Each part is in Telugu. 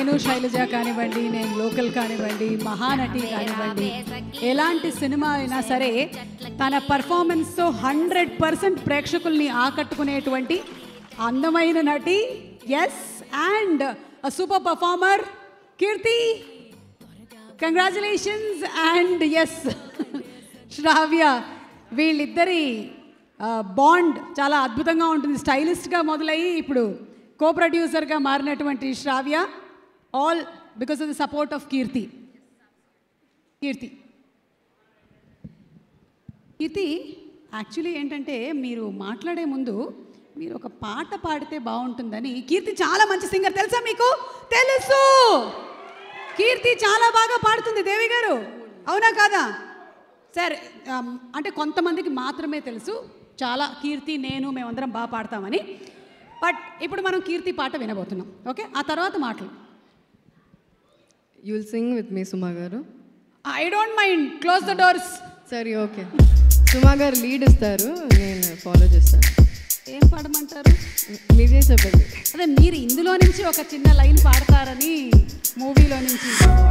నేను శైలజ కానివ్వండి నేను లోకల్ కానివ్వండి మహానటి కానివ్వండి ఎలాంటి సినిమా అయినా సరే తన పర్ఫార్మెన్స్తో హండ్రెడ్ పర్సెంట్ ప్రేక్షకుల్ని ఆకట్టుకునేటువంటి అందమైన నటి yes and super performer Keerthi congratulations and yes Sravya వీళ్ళిద్దరి బాండ్ చాలా అద్భుతంగా ఉంటుంది స్టైలిస్ట్గా మొదలయ్యి ఇప్పుడు కో ప్రొడ్యూసర్గా మారినటువంటి Sravya all because of the support of Keerthi Keerthi Keerthi actually ఏంటంటే మీరు మాట్లాడే ముందు మీరు ఒక పాట పాడితే బాగుంటుందని కీర్తి చాలా మంచి సింగర్ తెలుసా మీకు తెలుసు కీర్తి చాలా బాగా పాడుతుంది దేవి గారు అవునా కాదా సరే ఆమ్, అంటే కొంతమందికి మాత్రమే తెలుసు చాలా కీర్తి నేను మేమందరం బాగా పాడతామని బట్ ఇప్పుడు మనం కీర్తి పాట వినబోతున్నాం ఓకే ఆ తర్వాత మాటలు you'll sing with me Suma garu I don't mind close the doors సరే ఓకే సుమా గారు లీడ్ ఇస్తారు నేను ఫాలో చేస్తాను ఏం పాడమంటారు మీరే చెప్పండి అదే మీరు ఇందులో నుంచి ఒక చిన్న లైన్ పాడతారని మూవీలో నుంచి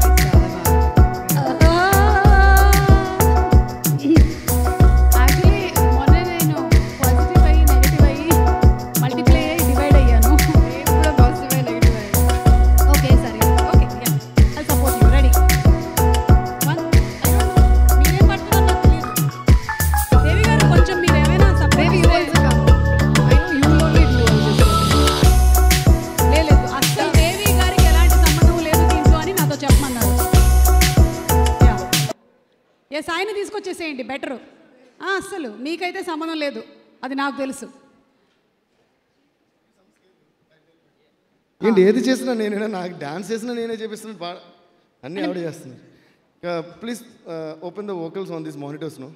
యాక్చువల్లీ మొన్న నేను పాజిటివ్ అయ్యి నెగిటివ్ అయ్యి మల్టిప్లై అయ్యి డివైడ్ అయ్యాను పాజిటివ్ నెగిటివ్ ఓకే సరే okay I support you ready one మీరేం పడుతున్నారో నాకు తెలియదు దేవి గారు కొంచెం మీరు ఏమైనా Maybe separate you also come. I know you only do all this. లేదు అస్సలు దేవి గారికి ఎలాంటి సంబంధం లేదు దీంట్లో అని నాతో చెప్పమన్నారు ఎస్ ఆయన తీసుకొచ్చేసేయండి బెటరు అస్సలు మీకైతే సంబంధం లేదు అది నాకు తెలుసు ఏంటి ఏది చేసినా నేనే నాకు డాన్స్ చేసినా నేనే చేపిస్తున్నాను పా అన్నీ ఆవిడ చేస్తున్నారు please open the vocals on this monitors no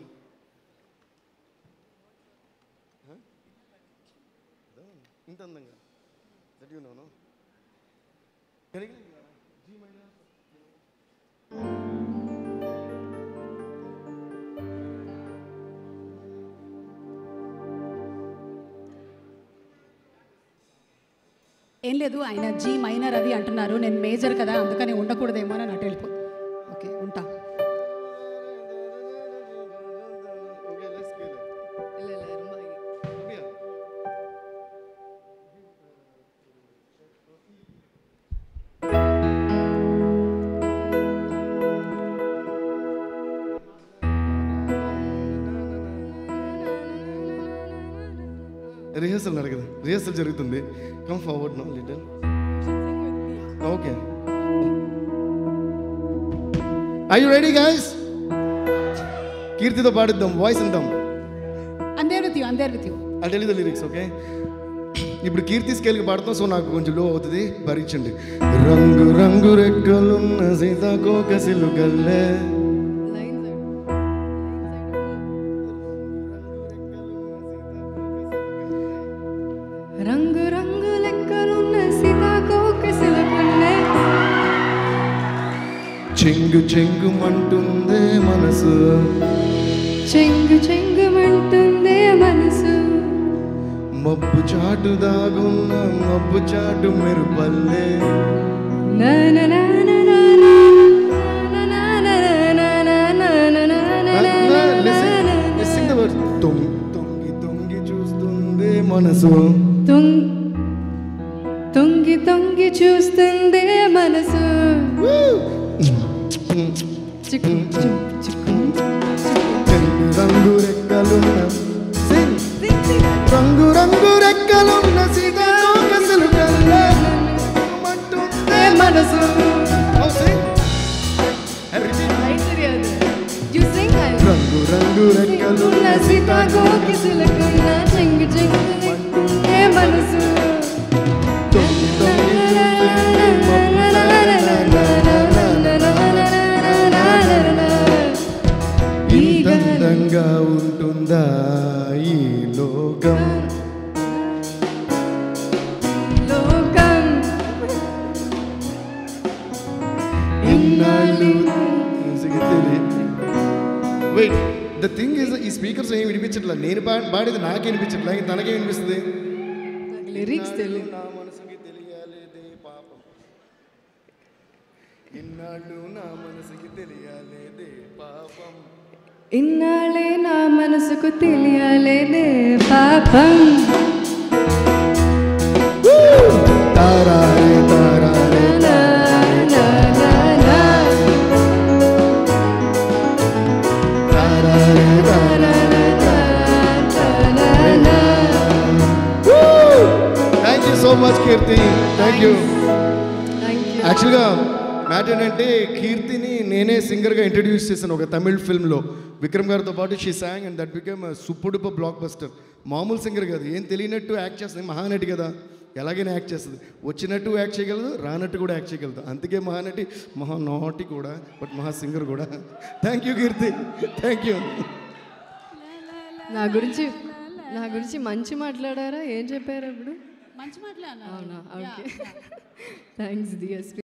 ఇంత అందంగా దట్ యూ నో నో ఏం లేదు ఆయన జీ మైనర్ అది అంటున్నారు నేను మేజర్ కదా అందుకని ఉండకూడదేమో అని అటు వెళ్ళిపో ఓకే ఉంటా ఓకే లెట్స్ గెట్ இல்ல இல்ல ரொம்ப రిహర్సల్ నడగదు రిహర్సల్ జరుగుతుంది come forward no little okay I you ready guys కీర్తితో పాడిద్దాం వాయిస్ ఇందాం అందేర్ విత్ యూ అందేర్ with you I tell the lyrics okay ఇప్పుడు కీర్తి స్కేల్కి పాడతాం సో నాకు కొంచెం లో అవుతుంది భరించండి రంగు రంగు రెక్కలున్న సీతాకోక సిలుకల్లే లైన్స్ రంగు రంగు లెక్కలున్న సీతాకోక సిలకల్లే చెంగు చెంగుమంటుందే మనసు చెంగు చెంగుమంటుందే మనసు మబ్బు చాటు దాగున్న మబ్బు చాటు మెరుపల్లే నా నా నా నా నా నా. నా నా నా నా నా నా నా నా నా నా నా నా నా. సింగ్ ద వర్డ్ తొంగి తొంగి తొంగి చూస్తుందే మనసు తొంగి తొంగి తొంగి చూస్తుందే మనసు చిక్కు చిక్కు చిక్కు చెంగు రంగు రెక్కలున్న Sing. రంగు రంగు రెక్కలున్న సీతాకోక సిలుకల్లే మంటుందే మనసు Oh, sing. And repeat. Line తెలియదు యు సింగ్ ఐ రంగు రంగు రెక్కలున్న ఉన్న సీతాకోకి సిలకున్న చెంగు చెంగు ఏ మనసు తొంగి తొంగి చూస్తుందే మబ్బు ఇంత అందంగా ఉంటుందా ఈ లోకం లోకం ఇన్నాళ్ళు వెయిట్ ద థింగ్ ఇస్ ఈ స్పీకర్స్ ఏం వినిపించట్లా నేను పా పాడేది నాకే వినిపించట్లా ఇంక తనకే వినిపిస్తుంది లిరిక్స్ తెలియదు నా మనసుకి తెలియాలేదే పాపం ఇన్నాళ్ళు నా మనసుకి తెలియాలేదే పాపం ఇన్నాళ్ళే నా మనసుకు తెలియలేదే పాపం తారారే తారారే నా, నా, నా, నా. తారారే తారారే thank you so much Keerthi thank you యాక్చువల్గా మ్యాటర్ ఏంటంటే కీర్తిని నేనే సింగర్గా ఇంట్రడ్యూస్ చేశాను ఒక తమిళ్ ఫిల్మ్లో విక్రమ్ గారితో పాటు she song and that become super duper blockbuster మామూలు సింగర్ కాదు ఏం తెలియనట్టు యాక్ట్ చేస్తుంది మహానటి కదా ఎలాగైనా యాక్ట్ చేస్తుంది వచ్చినట్టు యాక్ట్ చేయగలదు రానట్టు కూడా యాక్ట్ చేయగలదు అందుకే మహానటి మహా నాటి కూడా బట్ మహా సింగర్ కూడా thank you Keerthi thank you నా గురించి నా గురించి మంచి మాట్లాడారా ఏం చెప్పారు ఇప్పుడు మంచి మాట్లాడినా అవునా ఓకే థ్యాంక్స్ డిఎస్పి